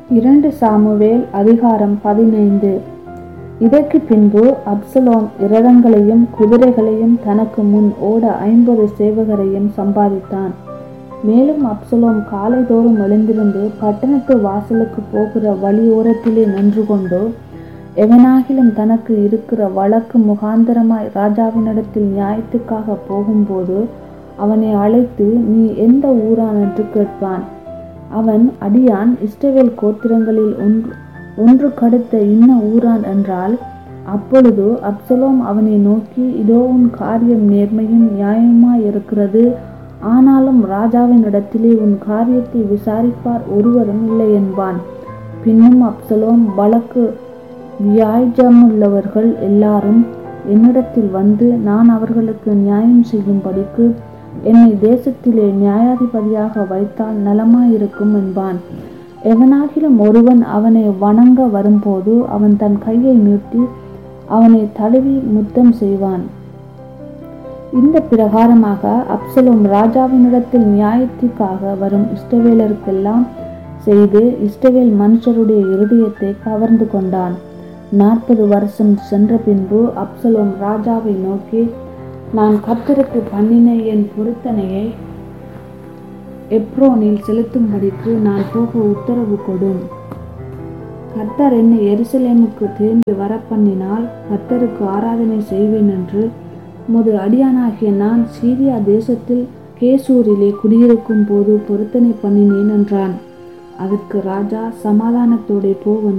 இரண்டு சாமுவேல் அதிகாரம் பதினைந்து இதற்கு பின்பு அப்சலோம் இரதங்களையும் குதிரைகளையும் தனக்கு முன் ஓட ஐம்பது சேவகரையும் சம்பாதித்தான் மேலும் அப்சலோம் காலைதோறும் எழுந்திருந்து பட்டணத்து வாசலுக்கு போகிற வழியோரத்திலே நின்று கொண்டு எவனாகிலும் தனக்கு இருக்கிற வழக்கு முகாந்தரமாய் ராஜாவினிடத்தில் நியாயத்துக்காக போகும்போது அவனை அழைத்து நீ எந்த ஊரான் என்று கேட்பான் அவன் அடியான் இஸ்ரவேல் கோத்திரங்களில் ஒன்று ஒன்று கடுத்த இன்ன ஊரான் என்றால் அப்பொழுது அப்சலோம் அவனை நோக்கி இதோ உன் காரியம் நேர்மையும் நியாயமாய் இருக்கிறது ஆனாலும் ராஜாவின் இடத்திலே உன் காரியத்தை விசாரிப்பார் ஒருவரும் இல்லை என்பான் பின்னும் அப்சலோம் வழக்கு வியாஜமுள்ளவர்கள் எல்லாரும் என்னிடத்தில் வந்து நான் அவர்களுக்கு நியாயம் செய்யும்படிக்கு என்னை தேசத்திலே நியாயாதிபதியாக வைத்தால் நலமாயிருக்கும் என்பான் எவனாகிலும் ஒருவன் அவனை வணங்க வரும்போது அவன் தன் கையை நீட்டி அவனை தழுவி முத்தம் செய்வான் இந்த பிரகாரமாக அப்சலோம் ராஜாவினிடத்தில் நியாயத்திற்காக வரும் இஷ்டவேலருக்கெல்லாம் செய்து இஷ்டவேல் மனுஷருடைய இருதயத்தை கவர்ந்து கொண்டான் நாற்பது வருஷம் சென்ற பின்பு அப்சலோம் ராஜாவை நோக்கி நான் கர்த்தருக்கு பண்ணின என் பொருத்தனையை எப்ரோனில் செலுத்தும்படிக்கு நான் போக உத்தரவு கொடும் கர்த்தர் என்னை எருசலேமுக்கு திரும்பி வர பண்ணினால் கர்த்தருக்கு ஆராதனை செய்வேன் என்று முது அடியானாகிய நான் சீரியா தேசத்தில் கேசூரிலே குடியிருக்கும் போது பொருத்தனை பண்ணினேன் என்றான் அதற்கு ராஜா சமாதானத்தோടെ போ